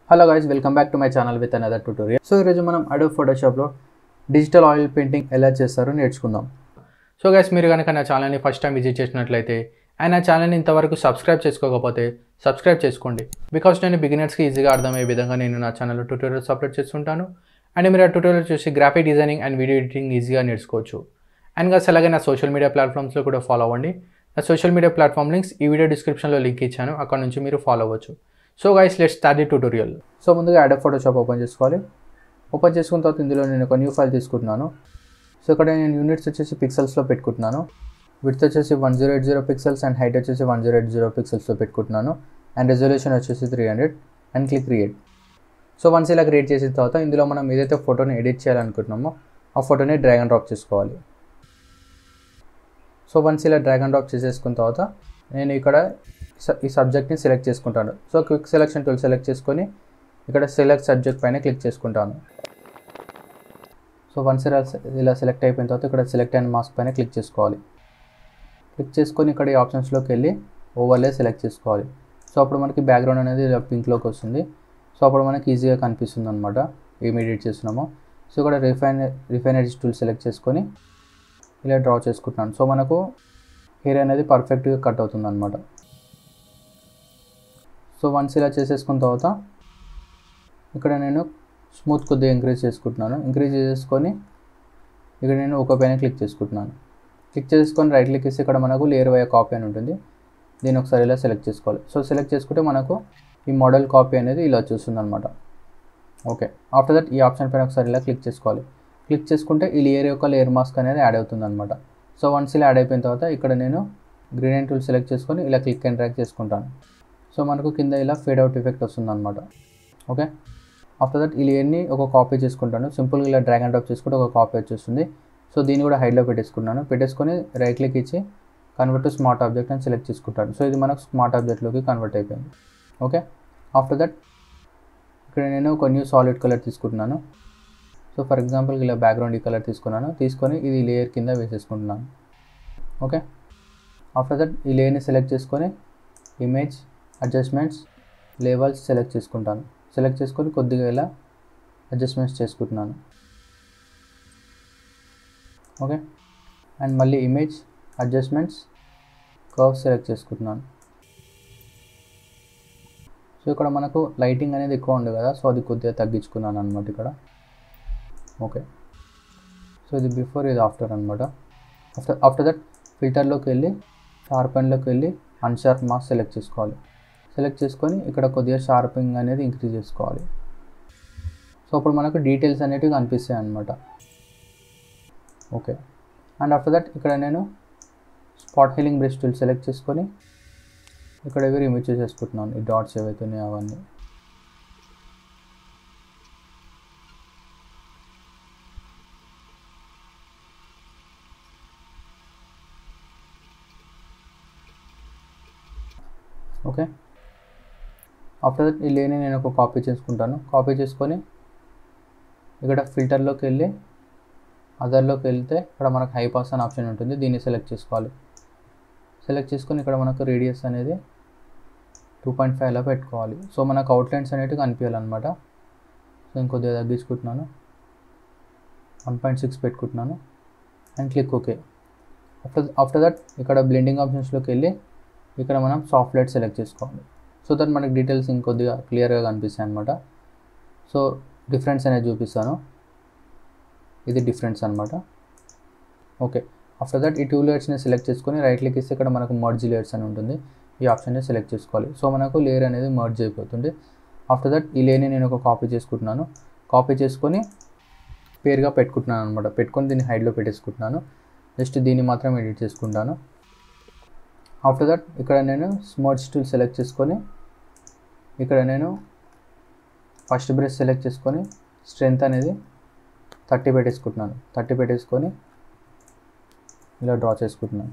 hello guys welcome back to my channel with another tutorial so ఈరోజు మనం Adobe ఫోటోషాప్లో digital oil painting ఎలా చేస్తారో నేర్చుకుందాం సో గైస్ మీరు కనుక నా ఛానల్ని ఫస్ట్ టైం విజిట్ చేసినట్లయితే అండ్ నా ఛానల్ని ఇంతవరకు సబ్స్క్రైబ్ చేసుకోకపోతే సబ్స్క్రైబ్ చేసుకోండి బికాస్ నేను బిగినర్స్కి ఈజీగా అర్థమయ్యే విధంగా నేను నా ఛానల్లో ట్యూటోరియల్స్ అప్లోడ్ చేస్తుంటాను అండ్ మీరు ఆ ట్యూటోరియల్ చూసి graphic designing and video editing ఈజీగా నేర్చుకోవచ్చు అండ్ గస్ అలాగే నా సోషల్ మీడియా ప్లాట్ఫామ్స్లో కూడా ఫాలో అవ్వండి నా సోషల్ మీడియా ప్లాట్ఫామ్ లింక్స్ ఈ వీడియో డిస్క్రిప్షన్లో లింక్ ఇచ్చాను అక్కడ నుంచి మీరు ఫాలో అవ్వచ్చు so guys let start the tutorial so ముందుగా అడో ఫోటోషాప్ ఓపెన్ చేసుకోవాలి ఓపెన్ చేసుకున్న తర్వాత ఇందులో నేను ఒక న్యూ ఫైల్ తీసుకుంటున్నాను సో ఇక్కడ నేను యూనిట్స్ వచ్చేసి పిక్సెల్స్లో పెట్టుకుంటున్నాను విడ్త్ వచ్చేసి one zero eight zero pixels and height వచ్చేసి వన్ జీరో ఎయిట్ జీరో పిక్సెల్స్లో పెట్టుకుంటున్నాను అండ్ రెజల్యూషన్ వచ్చేసి three hundred and click create so once ఇలా క్రియేట్ చేసిన తర్వాత ఇందులో మనం ఏదైతే ఫోటోని ఎడిట్ చేయాలనుకుంటున్నామో ఆ ఫోటోని డ్రాగ్ అండ్ డ్రాప్ చేసుకోవాలి సో వన్స్ ఇలా డ్రాగ్ అండ్ డ్రాప్ చేసేసుకున్న తర్వాత నేను ఇక్కడ స- ఈ సబ్జెక్ట్ని సెలెక్ట్ చేసుకుంటాను so quick selection tool select చేసుకొని ఇక్కడ సెలెక్ట్ సబ్జెక్ట్ పైన క్లిక్ చేసుకుంటాను సో వన్స్ ఇలా ఇలా సెలెక్ట్ అయిపోయిన తర్వాత ఇక్కడ సెలెక్ట్ అయిన మాస్క్ పైన క్లిక్ చేసుకోవాలి క్లిక్ చేసుకొని ఇక్కడ ఈ ఆప్షన్స్లోకి వెళ్ళి ఓవర్లే సెలెక్ట్ చేసుకోవాలి సో అప్పుడు మనకి బ్యాక్గ్రౌండ్ అనేది ఇలా పింక్లోకి వస్తుంది సో అప్పుడు మనకి ఈజీగా కనిపిస్తుంది అనమాట ఏం ఎడిట్ చేస్తున్నామో సో ఇక్కడ రిఫైన్ రిఫైనరీ టూల్ సెలెక్ట్ చేసుకొని ఇలా డ్రా చేసుకుంటున్నాను సో మనకు హెయిర్ అనేది పర్ఫెక్ట్గా కట్ అవుతుంది అనమాట సో వన్స్ ఇలా చేసేసుకున్న తర్వాత ఇక్కడ నేను స్మూత్ కొద్దిగా ఇంక్రీజ్ చేసుకుంటున్నాను ఇంక్రీజ్ చేసుకొని ఇక్కడ నేను ఒక పైన క్లిక్ చేసుకుంటున్నాను క్లిక్ చేసుకొని రైట్ క్లిక్ ఇస్తే ఇక్కడ మనకు లేయర్ వయ కాపీ అని ఉంటుంది దీన్ని ఒకసారి ఇలా సెలెక్ట్ చేసుకోవాలి సో సెలెక్ట్ చేసుకుంటే మనకు ఈ మోడల్ కాపీ అనేది ఇలా చూస్తుంది అనమాట ఓకే ఆఫ్టర్ దట్ ఈ ఆప్షన్ పైన ఒకసారి ఇలా క్లిక్ చేసుకోవాలి క్లిక్ చేసుకుంటే ఈ లేయర్ యొక్క లేయర్ మాస్క్ అనేది యాడ్ అవుతుంది అనమాట సో వన్స్ ఇలా యాడ్ అయిపోయిన తర్వాత ఇక్కడ నేను గ్రీన్ టూల్ సెలెక్ట్ చేసుకొని ఇలా క్లిక్ అండ్ డ్రాగ్ చేసుకుంటాను సో మనకు కింద ఇలా ఫేడ్ అవుట్ ఎఫెక్ట్ వస్తుంది అనమాట ఓకే ఆఫ్టర్ దట్ ఈ లేయర్ని ఒక కాపీ చేసుకుంటాను సింపుల్గా ఇలా డ్రాగ్ అండ్ డ్రాప్ చేసుకుంటే ఒక కాపీ వచ్చేస్తుంది సో దీన్ని కూడా హైడ్లో పెట్టేసుకున్నాను పెట్టేసుకొని రైట్ క్లిక్ ఇచ్చి కన్వర్ట్ టు స్మార్ట్ ఆబ్జెక్ట్ అని సెలెక్ట్ చేసుకుంటాను సో ఇది మనకు స్మార్ట్ ఆబ్జెక్ట్లోకి కన్వర్ట్ అయిపోయింది ఓకే ఆఫ్టర్ దట్ ఇక్కడ నేను ఒక న్యూ సాలిడ్ కలర్ తీసుకుంటున్నాను సో ఫర్ ఎగ్జాంపుల్ ఇలా బ్యాక్గ్రౌండ్ ఈ కలర్ తీసుకున్నాను తీసుకొని ఇది లేయర్ కింద వేసేసుకుంటున్నాను ఓకే ఆఫ్టర్ దట్ ఈ లేయర్ని సెలెక్ట్ చేసుకొని ఇమేజ్ అడ్జస్ట్మెంట్స్ లేవల్స్ సెలెక్ట్ చేసుకుంటాను సెలెక్ట్ చేసుకొని కొద్దిగా ఇలా అడ్జస్ట్మెంట్స్ చేసుకుంటున్నాను ఓకే అండ్ మళ్ళీ ఇమేజ్ అడ్జస్ట్మెంట్స్ కర్వ్ సెలెక్ట్ చేసుకుంటున్నాను సో ఇక్కడ మనకు లైటింగ్ అనేది ఎక్కువ ఉంది కదా సో అది కొద్దిగా తగ్గించుకున్నాను అనమాట ఇక్కడ ఓకే సో ఇది బిఫోర్ ఇది ఆఫ్టర్ అనమాట ఆఫ్టర్ ఆఫ్టర్ దట్ ఫిల్టర్లోకి వెళ్ళి షార్పెన్లోకి వెళ్ళి అన్షార్ప్ మాస్క్ సెలెక్ట్ చేసుకోవాలి సెలెక్ట్ చేసుకొని ఇక్కడ కొద్దిగా షార్పింగ్ అనేది ఇంక్రీజ్ చేసుకోవాలి సో అప్పుడు మనకు డీటెయిల్స్ అనేటివి కనిపిస్తాయి అనమాట ఓకే అండ్ ఆఫ్టర్ దట్ ఇక్కడ నేను spot healing brush tool select చేసుకొని ఇక్కడ ఇవి రిమూవ్ చేసేసుకుంటున్నాను ఈ డాట్స్ ఏవైతే ఉన్నాయో అవన్నీ ఓకే ఆఫ్టర్ దట్ ఈ లేని నేను ఒక కాపీ చేసుకుంటాను కాపీ చేసుకొని ఇక్కడ ఫిల్టర్లోకి వెళ్ళి అదర్లోకి వెళ్తే ఇక్కడ మనకు హై పాస్ అనే ఆప్షన్ ఉంటుంది దీన్ని సెలెక్ట్ చేసుకోవాలి సెలెక్ట్ చేసుకొని ఇక్కడ మనకు రేడియస్ అనేది టూ పాయింట్ ఫైవ్ అలా పెట్టుకోవాలి సో మనకు అవుట్లైన్స్ అనేవి కనిపించాలన్నమాట సో ఇంకొద్దిగా తగ్గించుకుంటున్నాను వన్ పాయింట్ సిక్స్ పెట్టుకుంటున్నాను and click okay after after that ఇక్కడ బ్లెండింగ్ ఆప్షన్స్లోకి వెళ్ళి ఇక్కడ మనం సాఫ్ట్ లైట్ సెలెక్ట్ చేసుకోవాలి సో దట్ మనకి డీటెయిల్స్ ఇంకొద్దిగా క్లియర్గా కనిపిస్తాయి అనమాట సో డిఫరెన్స్ అనేది చూపిస్తాను ఇది డిఫరెన్స్ అనమాట ఓకే ఆఫ్టర్ దట్ ఈ టూ లేయర్స్ని సెలెక్ట్ చేసుకొని రైట్ క్లిక్ ఇస్తే ఇక్కడ మనకు మర్జ్ లేయర్స్ అని ఉంటుంది ఈ ఆప్షన్ని సెలెక్ట్ చేసుకోవాలి సో మనకు లేయర్ అనేది మర్జ్ అయిపోతుంది ఆఫ్టర్ దట్ ఈ లేయర్ని నేను ఒక కాపీ చేసుకుంటున్నాను కాపీ చేసుకొని పేరుగా పెట్టుకుంటున్నాను అనమాట పెట్టుకొని దీన్ని హైడ్లో పెట్టేసుకుంటున్నాను జస్ట్ దీన్ని మాత్రం ఎడిట్ చేసుకుంటాను ఆఫ్టర్ దట్ ఇక్కడ నేను స్మర్చ్ టూల్ సెలెక్ట్ చేసుకొని ఇక్కడ నేను ఫస్ట్ బ్రష్ సెలెక్ట్ చేసుకొని స్ట్రెంత్ అనేది థర్టీ పెట్టేసుకుంటున్నాను థర్టీ పెట్టేసుకొని ఇలా డ్రా చేసుకుంటున్నాను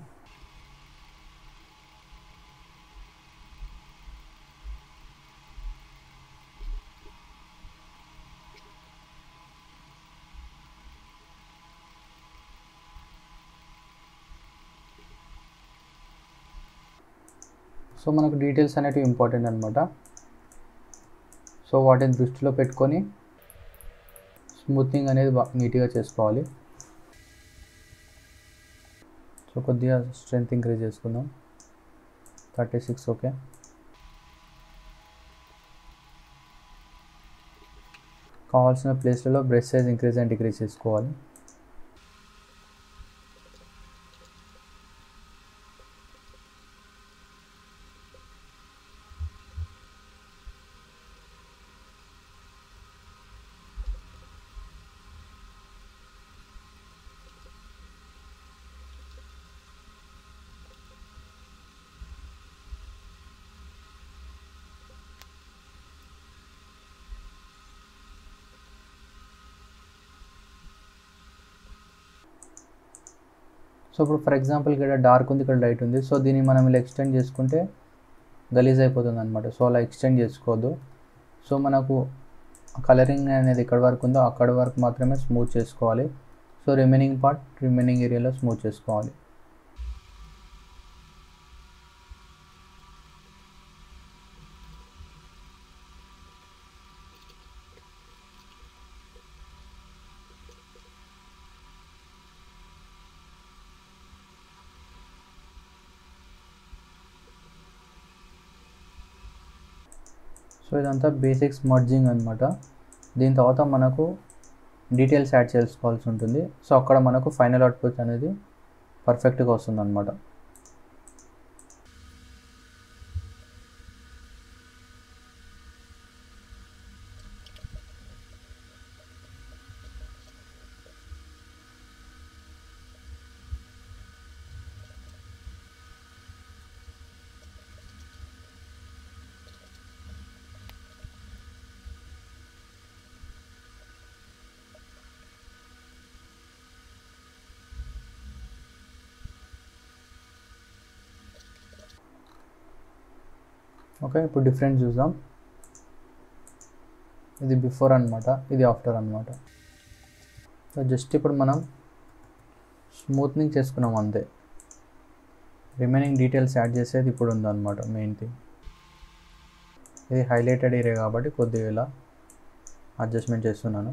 సో మనకు డీటెయిల్స్ అనేటివి ఇంపార్టెంట్ అనమాట సో సో వాటిని దృష్టిలో పెట్టుకొని స్మూత్నింగ్ అనేది బా నీట్గా చేసుకోవాలి సో కొద్దిగా స్ట్రెంత్ ఇంక్రీజ్ చేసుకుందాం థర్టీ సిక్స్ ఓకే కావాల్సిన ప్లేస్లలో brush size increase and decrease చేసుకోవాలి సో ఇప్పుడు ఫర్ ఎగ్జాంపుల్ ఇక్కడ డార్క్ ఉంది ఇక్కడ లైట్ ఉంది సో దీన్ని మనం ఇలా ఎక్స్టెండ్ చేసుకుంటే గలీజ్ అయిపోతుంది అనమాట సో అలా ఎక్స్టెండ్ చేసుకోవద్దు సో మనకు కలరింగ్ అనేది ఎక్కడ వరకు ఉందో అక్కడ వరకు మాత్రమే స్మూత్ చేసుకోవాలి సో రిమైనింగ్ పార్ట్ రిమైనింగ్ ఏరియాలో స్మూత్ చేసుకోవాలి సో ఇదంతా బేసిక్స్ మర్జింగ్ అనమాట దీని తర్వాత మనకు డీటెయిల్స్ యాడ్ చేసుకోవాల్సి ఉంటుంది సో అక్కడ మనకు ఫైనల్ అవుట్పుట్ అనేది పర్ఫెక్ట్గా వస్తుంది అనమాట ఓకే ఇప్పుడు డిఫరెన్స్ చూద్దాం ఇది బిఫోర్ అనమాట ఇది ఆఫ్టర్ అనమాట సో జస్ట్ ఇప్పుడు మనం స్మూత్నింగ్ చేసుకున్నాం అంతే రిమైనింగ్ డీటెయిల్స్ యాడ్ చేసేది ఇప్పుడు ఉందన్నమాట మెయిన్ థింగ్ ఇది హైలైటెడ్ ఏరియా కాబట్టి కొద్దిగా ఇలా అడ్జస్ట్మెంట్ చేస్తున్నాను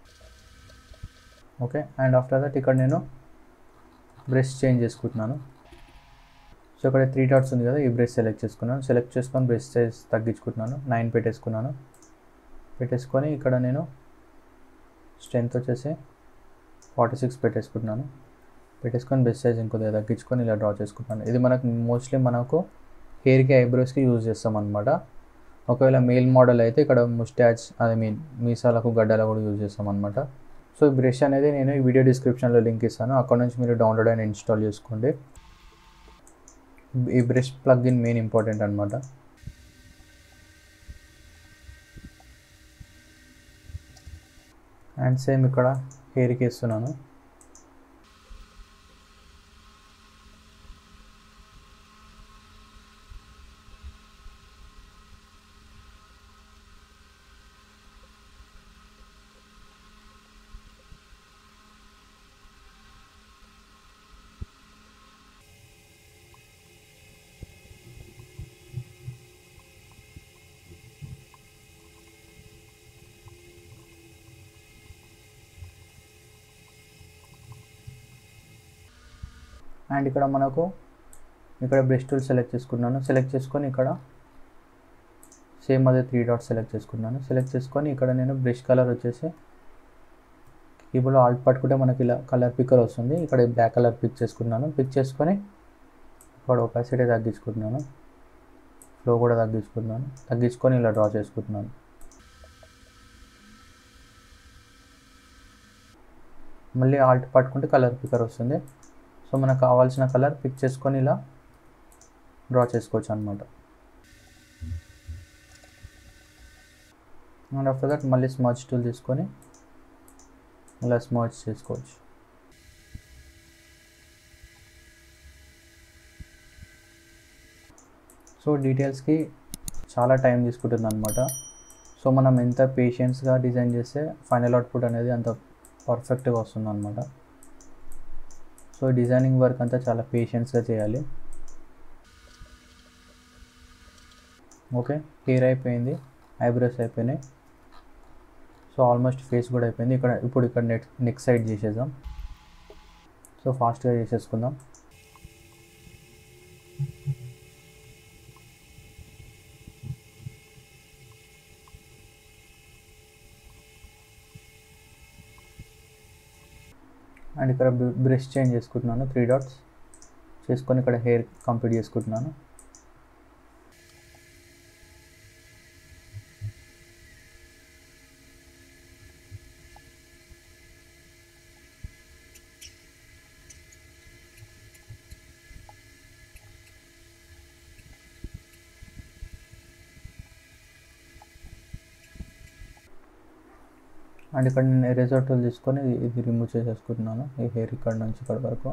ఓకే అండ్ ఆఫ్టర్ దట్ ఇక్కడ నేను బ్రష్ చేంజ్ చేసుకుంటున్నాను సో ఇక్కడ త్రీ డాట్స్ ఉంది కదా ఈ బ్రష్ సెలెక్ట్ చేసుకున్నాను సెలెక్ట్ చేసుకొని బ్రష్ సైజ్ తగ్గించుకుంటున్నాను నైన్ పెట్టేసుకున్నాను పెట్టేసుకొని ఇక్కడ నేను స్ట్రెంత్ వచ్చేసి ఫార్టీ సిక్స్ పెట్టేసుకుంటున్నాను పెట్టేసుకొని బ్రష్ సైజ్ ఇంకొద్దిగా తగ్గించుకొని ఇలా డ్రా చేసుకుంటున్నాను ఇది మనకు మోస్ట్లీ మనకు హెయిర్కి ఐబ్రోస్కి యూజ్ చేస్తాం అనమాట ఒకవేళ మేల్ మోడల్ అయితే ఇక్కడ ముస్టాచ్ ఐ మీన్ మీసాలకు గడ్డలకు కూడా యూజ్ చేస్తాం అనమాట సో ఈ బ్రష్ అనేది నేను ఈ వీడియో డిస్క్రిప్షన్లో లింక్ ఇస్తాను అక్కడ నుంచి మీరు డౌన్లోడ్ అండ్ ఇన్స్టాల్ చేసుకోండి ఈ brush plug in main important అనమాట అండ్ సేమ్ ఇక్కడ హెయిర్కి ఇస్తున్నాను అండ్ ఇక్కడ మనకు ఇక్కడ బ్రష్ టూల్ సెలెక్ట్ చేసుకున్నాను సెలెక్ట్ చేసుకొని ఇక్కడ సేమ్ అదే త్రీ డాట్స్ సెలెక్ట్ చేసుకున్నాను సెలెక్ట్ చేసుకొని ఇక్కడ నేను బ్రష్ కలర్ వచ్చేసి కీబోర్డ్లో ఆల్ట్ పట్టుకుంటే మనకి ఇలా కలర్ పిక్కర్ వస్తుంది ఇక్కడ బ్లాక్ కలర్ పిక్ చేసుకున్నాను పిక్ చేసుకొని ఇక్కడ ఒపాసిటీ తగ్గించుకుంటున్నాను ఫ్లో కూడా తగ్గించుకుంటున్నాను తగ్గించుకొని ఇలా డ్రా చేసుకుంటున్నాను మళ్ళీ ఆల్ట్ పట్టుకుంటే కలర్ పిక్కర్ వస్తుంది సో మనకు కావాల్సిన కలర్ పిక్ చేసుకొని ఇలా డ్రా చేసుకోవచ్చు అనమాట అండ్ ఆఫ్టర్ దట్ మళ్ళీ స్మర్చ్ టూల్ తీసుకొని ఇలా స్మర్చ్ చేసుకోవచ్చు సో డీటెయిల్స్కి చాలా టైం తీసుకుంటుంది అనమాట సో మనం ఎంత పేషెన్స్గా డిజైన్ చేస్తే ఫైనల్ అవుట్పుట్ అనేది అంత పర్ఫెక్ట్గా వస్తుంది అనమాట సో డిజైనింగ్ వర్క్ అంతా చాలా పేషెన్స్గా చేయాలి ఓకే హెయిర్ అయిపోయింది ఐబ్రోస్ అయిపోయినాయి సో ఆల్మోస్ట్ ఫేస్ కూడా అయిపోయింది ఇక్కడ ఇప్పుడు ఇక్కడ నెక్ నెక్ సైడ్ చేసేద్దాం సో ఫాస్ట్గా చేసేసుకుందాం అండ్ ఇక్కడ బ్రష్ చేంజ్ చేసుకుంటున్నాను త్రీ డాట్స్ చేసుకొని ఇక్కడ హెయిర్ కంప్లీట్ చేసుకుంటున్నాను అండ్ ఇక్కడ నేను ఎరేజర్ టూల్ తీసుకొని ఇది రిమూవ్ చేసేసుకుంటున్నాను ఈ హెయిర్ ఇక్కడ నుంచి ఇక్కడ వరకు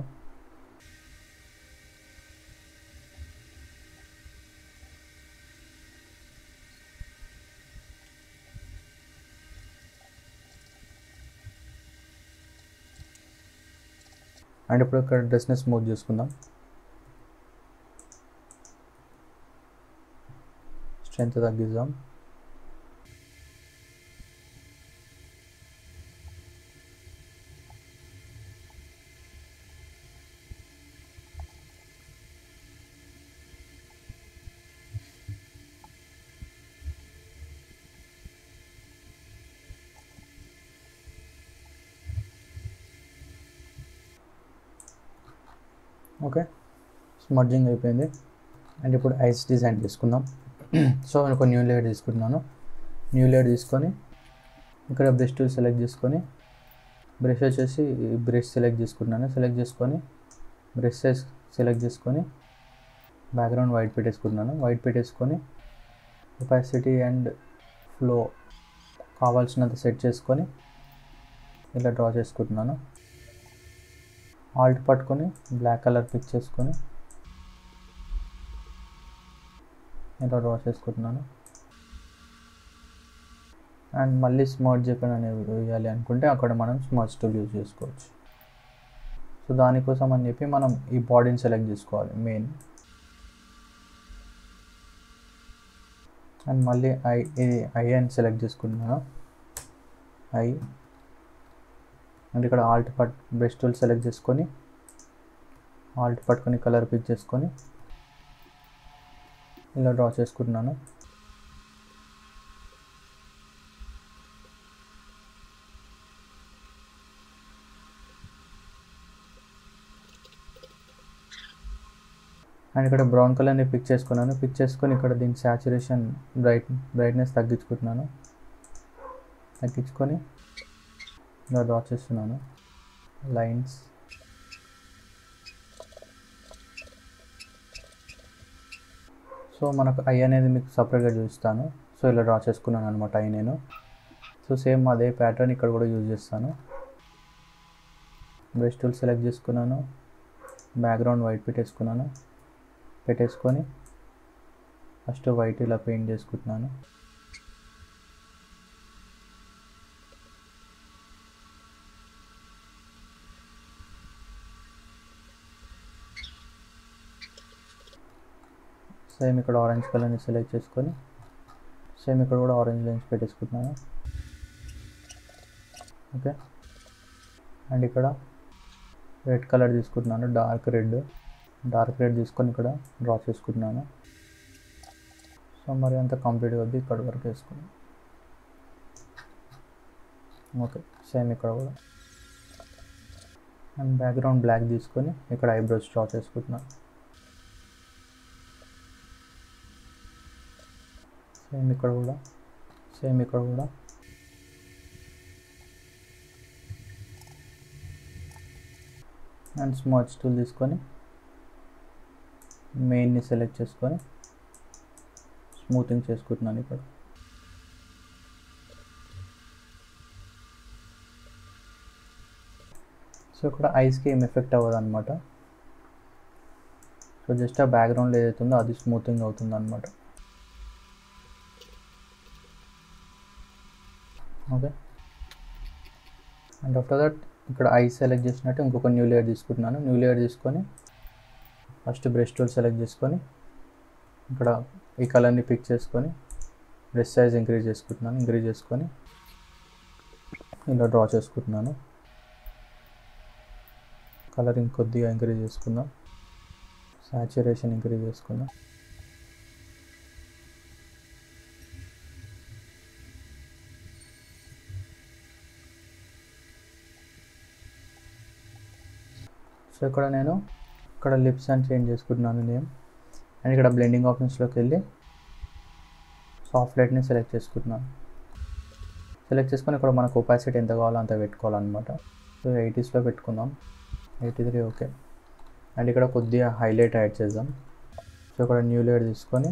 అండ్ ఇప్పుడు ఇక్కడ డ్రెస్ని స్మూత్ చేసుకుందాం స్ట్రెంత్ తగ్గిద్దాం ఓకే స్మడ్జింగ్ అయిపోయింది అండ్ ఇప్పుడు ఐస్ డిజైన్ తీసుకుందాం సో నేను ఒక న్యూ లేయర్ తీసుకుంటున్నాను న్యూ లేయర్ తీసుకొని ఇక్కడ బ్రష్ టూల్ సెలెక్ట్ చేసుకొని బ్రష్ వచ్చేసి బ్రష్ సెలెక్ట్ చేసుకుంటున్నాను సెలెక్ట్ చేసుకొని బ్రష్ సైజ్ సెలెక్ట్ చేసుకొని బ్యాక్గ్రౌండ్ వైట్ పెట్టేసుకుంటున్నాను వైట్ పెట్టేసుకొని ఒపాసిటీ అండ్ ఫ్లో కావాల్సినంత సెట్ చేసుకొని ఇలా డ్రా చేసుకుంటున్నాను ఆల్ట్ పట్టుకొని బ్లాక్ కలర్ పిక్ చేసుకొని ఇలా డ్రా చేసుకుంటున్నాను అండ్ మళ్ళీ స్మార్ట్ జెపెన్ అనేవి వేయాలి అనుకుంటే అక్కడ మనం స్మార్ట్ టూల్ యూజ్ చేసుకోవచ్చు సో దానికోసం అని చెప్పి మనం ఈ బాడీని సెలెక్ట్ చేసుకోవాలి మెయిన్ అండ్ మళ్ళీ ఐ ఇది ఐ అని సెలెక్ట్ చేసుకుంటున్నాను ఐ అండ్ ఇక్కడ ఆల్ట్ పట్ బ్రష్ టూల్ సెలెక్ట్ చేసుకొని ఆల్ట్ పట్టుకొని కలర్ పిక్ చేసుకొని ఇలా డ్రా చేసుకుంటున్నాను అండ్ ఇక్కడ బ్రౌన్ కలర్ని పిక్ చేసుకున్నాను పిక్ చేసుకొని ఇక్కడ దీని శాచురేషన్ బ్రైట్ బ్రైట్నెస్ తగ్గించుకుంటున్నాను తగ్గించుకొని ఇలా డ్రా చేస్తున్నాను లైన్స్ సో మనకు ఐ అనేది మీకు సపరేట్గా చూపిస్తాను సో ఇలా డ్రా చేసుకున్నాను అనమాట ఐ నేను సో సేమ్ అదే ప్యాటర్న్ ఇక్కడ కూడా యూజ్ చేస్తాను బ్రష్ టూల్ సెలెక్ట్ చేసుకున్నాను బ్యాక్గ్రౌండ్ వైట్ పెట్టేసుకున్నాను పెట్టేసుకొని ఫస్ట్ వైట్ ఇలా పెయింట్ చేసుకుంటున్నాను సేమ్ ఇక్కడ ఆరెంజ్ కలర్ని సెలెక్ట్ చేసుకొని సేమ్ ఇక్కడ కూడా ఆరెంజ్ లైన్స్ పెట్టేసుకుంటున్నాను ఓకే అండ్ ఇక్కడ రెడ్ కలర్ తీసుకుంటున్నాను డార్క్ రెడ్ డార్క్ రెడ్ తీసుకొని ఇక్కడ డ్రా చేసుకుంటున్నాను సో మరి అంత కంప్లీట్గా వద్దు ఇక్కడ వరకు వేసుకున్నాను ఓకే సేమ్ ఇక్కడ కూడా అండ్ బ్యాక్గ్రౌండ్ బ్లాక్ తీసుకొని ఇక్కడ ఐబ్రోస్ డ్రా చేసుకుంటున్నాను సేమ్ ఇక్కడ కూడా సేమ్ ఇక్కడ కూడా అండ్ స్మార్ట్ టూల్ తీసుకొని మెయిన్ని సెలెక్ట్ చేసుకొని స్మూతింగ్ చేసుకుంటున్నాను ఇక్కడ సో ఇక్కడ ఐస్కి ఏం ఎఫెక్ట్ అవ్వదు అనమాట సో జస్ట్ ఆ బ్యాక్గ్రౌండ్లో ఏదైతే ఉందో అది స్మూతింగ్ అవుతుంది అనమాట ఓకే అండ్ ఆఫ్టర్ దట్ ఇక్కడ ఐ సెలెక్ట్ చేసినట్టు ఇంకొక న్యూ లేయర్ తీసుకుంటున్నాను న్యూ లేయర్ తీసుకొని ఫస్ట్ బ్రష్ టూల్ సెలెక్ట్ చేసుకొని ఇక్కడ ఈ కలర్ని పిక్ చేసుకొని బ్రష్ సైజ్ ఇంక్రీజ్ చేసుకుంటున్నాను ఇంక్రీజ్ చేసుకొని ఇలా డ్రా చేసుకుంటున్నాను కలర్ ఇంకొద్దిగా ఇంక్రీజ్ చేసుకుందాం సాచురేషన్ ఇంక్రీజ్ చేసుకుందాం సో ఇక్కడ నేను ఇక్కడ లిప్స్ అని చేంజ్ చేసుకుంటున్నాను నేమ్ అండ్ ఇక్కడ బ్లెండింగ్ ఆప్షన్స్లోకి వెళ్ళి సాఫ్ట్ లైట్ని సెలెక్ట్ చేసుకుంటున్నాను సెలెక్ట్ చేసుకొని ఇక్కడ మనకు ఒపాసిటీ ఎంత కావాలో అంత పెట్టుకోవాలన్నమాట సో ఎయిటీస్లో పెట్టుకుందాం ఎయిటీ త్రీ ఓకే అండ్ ఇక్కడ కొద్దిగా హైలైట్ యాడ్ చేద్దాం సో ఇక్కడ న్యూ లేయర్ తీసుకొని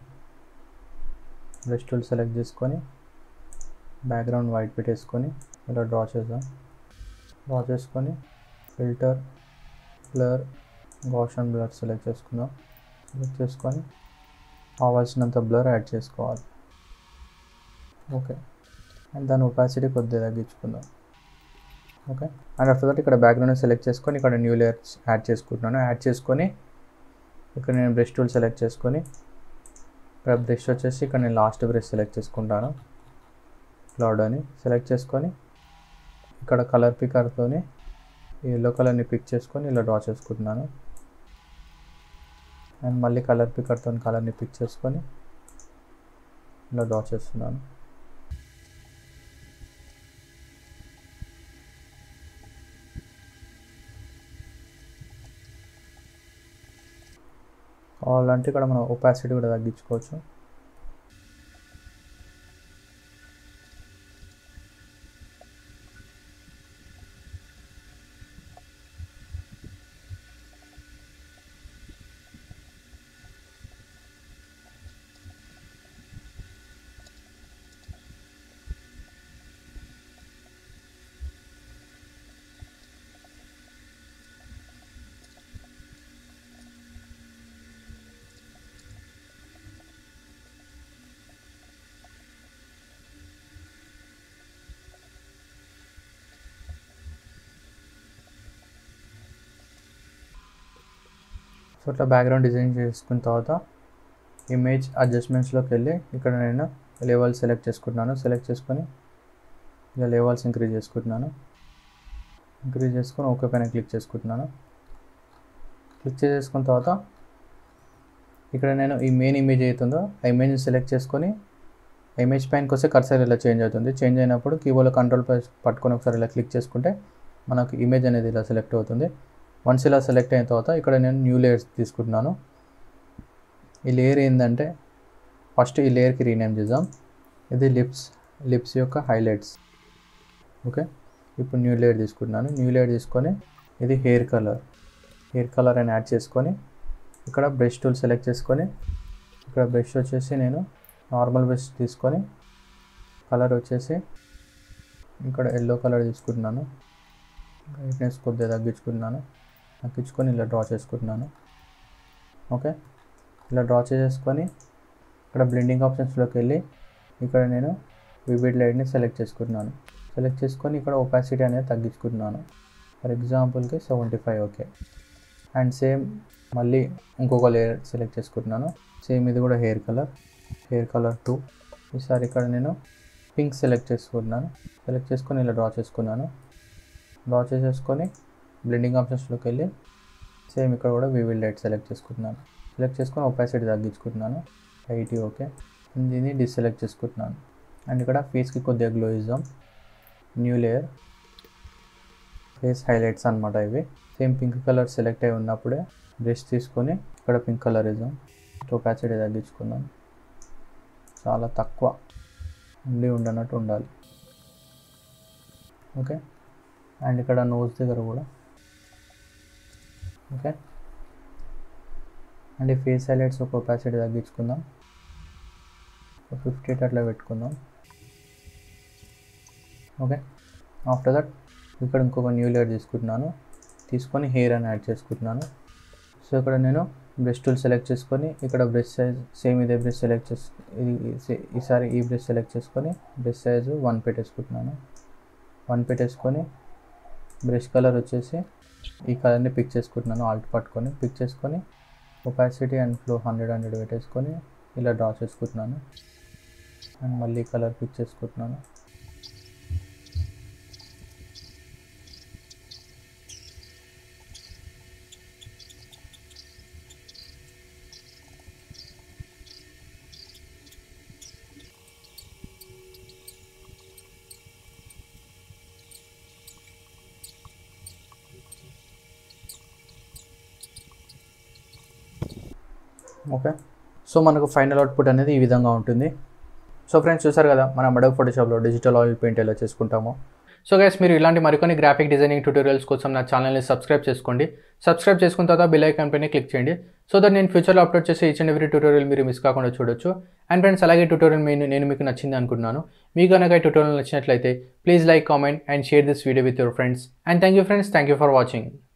బ్రష్ టూల్ సెలెక్ట్ చేసుకొని బ్యాక్గ్రౌండ్ వైట్ పెట్టేసుకొని ఇలా డ్రా చేద్దాం డ్రా చేసుకొని filter blur Gaussian blur select చేసుకుందాం సెలెక్ట్ చేసుకొని కావాల్సినంత బ్లర్ యాడ్ చేసుకోవాలి ఓకే అండ్ దాని ఒపాసిటీ కొద్దిగా తగ్గించుకుందాం ఓకే అండ్ ఆఫ్టర్ దట్ ఇక్కడ బ్యాక్గ్రౌండ్ సెలెక్ట్ చేసుకొని ఇక్కడ న్యూ లేయర్స్ యాడ్ చేసుకుంటున్నాను యాడ్ చేసుకొని ఇక్కడ నేను బ్రష్ టూల్ సెలెక్ట్ చేసుకొని ఇక్కడ బ్రష్ వచ్చేసి ఇక్కడ నేను లాస్ట్ బ్రష్ సెలెక్ట్ చేసుకుంటాను క్లౌడ్ అని సెలెక్ట్ చేసుకొని ఇక్కడ కలర్ పికర్తోని ఈ ఎల్లో కలర్ని పిక్ చేసుకొని ఇలా డ్రా చేసుకుంటున్నాను అండ్ మళ్ళీ కలర్ పికర్తో కలర్ని పిక్ చేసుకొని ఇలా డ్రా చేస్తున్నాను కావాలంటే ఇక్కడ మనం ఒపాసిటీ కూడా తగ్గించుకోవచ్చు సో ఇట్లా బ్యాక్గ్రౌండ్ డిజైన్ చేసుకున్న తర్వాత ఇమేజ్ అడ్జస్ట్మెంట్స్లోకి వెళ్ళి ఇక్కడ నేను లెవెల్ సెలెక్ట్ చేసుకుంటున్నాను సెలెక్ట్ చేసుకొని ఇలా లెవెల్స్ ఇంక్రీజ్ చేసుకుంటున్నాను ఇంక్రీజ్ చేసుకొని ఓకే పైన క్లిక్ చేసుకుంటున్నాను క్లిక్ చేసుకున్న తర్వాత ఇక్కడ నేను ఈ మెయిన్ ఇమేజ్ అవుతుందో ఆ ఇమేజ్ని సెలెక్ట్ చేసుకొని ఇమేజ్ పైనకి వస్తే కర్సర్ ఇలా చేంజ్ అవుతుంది చేంజ్ అయినప్పుడు కీబోర్డ్లో కంట్రోల్ ప్రెస్ పట్టుకొని ఒకసారి ఇలా క్లిక్ చేసుకుంటే మనకు ఇమేజ్ అనేది ఇలా సెలెక్ట్ అవుతుంది వన్స్ ఇలా సెలెక్ట్ అయిన తర్వాత ఇక్కడ నేను న్యూ లేయర్స్ తీసుకుంటున్నాను ఈ లేయర్ ఏంటంటే ఫస్ట్ ఈ లేయర్కి రీనేమ్ చేద్దాం ఇది లిప్స్ లిప్స్ యొక్క హైలైట్స్ ఓకే ఇప్పుడు న్యూ లేయర్ తీసుకుంటున్నాను న్యూ లేయర్ తీసుకొని ఇది హెయిర్ కలర్ హెయిర్ కలర్ అని యాడ్ చేసుకొని ఇక్కడ బ్రష్ టూల్ సెలెక్ట్ చేసుకొని ఇక్కడ బ్రష్ వచ్చేసి నేను నార్మల్ బ్రష్ తీసుకొని కలర్ వచ్చేసి ఇక్కడ ఎల్లో కలర్ తీసుకుంటున్నాను బ్రైట్నెస్ కొద్దిగా తగ్గించుకుంటున్నాను తగ్గించుకొని ఇలా డ్రా చేసుకుంటున్నాను ఓకే ఇలా డ్రా చేసేసుకొని ఇక్కడ బ్లెండింగ్ ఆప్షన్స్లోకి వెళ్ళి ఇక్కడ నేను వివిడ్ లైట్ని సెలెక్ట్ చేసుకుంటున్నాను సెలెక్ట్ చేసుకొని ఇక్కడ ఒపాసిటీ అనేది తగ్గించుకుంటున్నాను ఫర్ ఎగ్జాంపుల్కి seventy five okay and same మళ్ళీ ఇంకొక లేయర్ సెలెక్ట్ చేసుకుంటున్నాను సేమ్ ఇది కూడా hair colour hair colour two ఈసారి ఇక్కడ నేను పింక్ సెలెక్ట్ చేసుకుంటున్నాను సెలెక్ట్ చేసుకొని ఇలా డ్రా చేసుకున్నాను డ్రా చేసేసుకొని బ్లెండింగ్ ఆప్షన్స్లోకి వెళ్ళి సేమ్ ఇక్కడ కూడా వివిల్ లైట్ సెలెక్ట్ చేసుకుంటున్నాను సెలెక్ట్ చేసుకొని ఒపాసిటీ తగ్గించుకుంటున్నాను ఎయిటీ ఓకే దీన్ని డిసెలెక్ట్ చేసుకుంటున్నాను అండ్ ఇక్కడ ఫేస్కి కొద్దిగా గ్లో ఇద్దాం న్యూ లేయర్ ఫేస్ హైలైట్స్ అనమాట ఇవి సేమ్ పింక్ కలర్ సెలెక్ట్ అయి ఉన్నప్పుడే బ్రష్ తీసుకొని ఇక్కడ పింక్ కలర్ ఇద్దాం ఒపాసిటీ తగ్గించుకుందాం చాలా తక్కువ ఉండి ఉండనట్టు ఉండాలి ఓకే అండ్ ఇక్కడ నోస్ దగ్గర కూడా ఓకే అండ్ ఈ ఫేస్ హైలైట్స్ ఒక ఒపాసిటీ తగ్గించుకుందాం ఫిఫ్టీ అట్లా పెట్టుకుందాం ఓకే ఆఫ్టర్ దట్ ఇక్కడ ఇంకొక న్యూ లేయర్ తీసుకుంటున్నాను తీసుకొని హెయిర్ అని యాడ్ చేసుకుంటున్నాను సో ఇక్కడ నేను బ్రష్ టూల్ సెలెక్ట్ చేసుకొని ఇక్కడ బ్రష్ సైజ్ సేమ్ ఇదే బ్రష్ సెలెక్ట్ చేసు ఇది ఈసారి ఈ బ్రష్ సెలెక్ట్ చేసుకొని బ్రష్ సైజు వన్ పెట్టేసుకుంటున్నాను వన్ పెట్టేసుకొని బ్రష్ కలర్ వచ్చేసి ఈ కలర్ని పిక్ చేసుకుంటున్నాను ఆల్ట్ పట్టుకొని పిక్ చేసుకొని opacity and flow hundred hundred పెట్టేసుకొని ఇలా డ్రా చేసుకుంటున్నాను అండ్ మళ్ళీ కలర్ పిక్ చేసుకుంటున్నాను ఓకే సో మనకు ఫైనల్ అవుట్పుట్ అనేది ఈ విధంగా ఉంటుంది సో ఫ్రెండ్స్ చూసారు కదా మనం అడవ్ ఫోటోషాప్లో డిజిటల్ ఆయిల్ పెయింట్ ఎలా చేసుకుంటామో సో గైస్ మీరు ఇలాంటి మరికొన్ని గ్రాఫిక్ డిజైనింగ్ ట్యూటోరియల్స్ కోసం నా ఛానల్ని సబ్స్క్రైబ్ చేసుకోండి సబ్స్క్రైబ్ చేసుకున్న తర్వాత బెల్ ఐకాన్ పైన క్లిక్ చేయండి సో దట్ నేను ఫ్యూచర్లో అప్లోడ్ చేసే ఈచ్ అండ్ ఎవ్రీ ట్యూటోరియల్ మీరు మిస్ కాకుండా చూడొచ్చు అండ్ ఫ్రెండ్స్ అలాగే ట్యూటోరియల్ మీ నేను మీకు నచ్చింది అనుకుంటున్నాను మీకు కనుక ఈ ట్యూటోరియల్ నచ్చినట్లయితే please like comment and share this video with your friends and thank you friends thank you for watching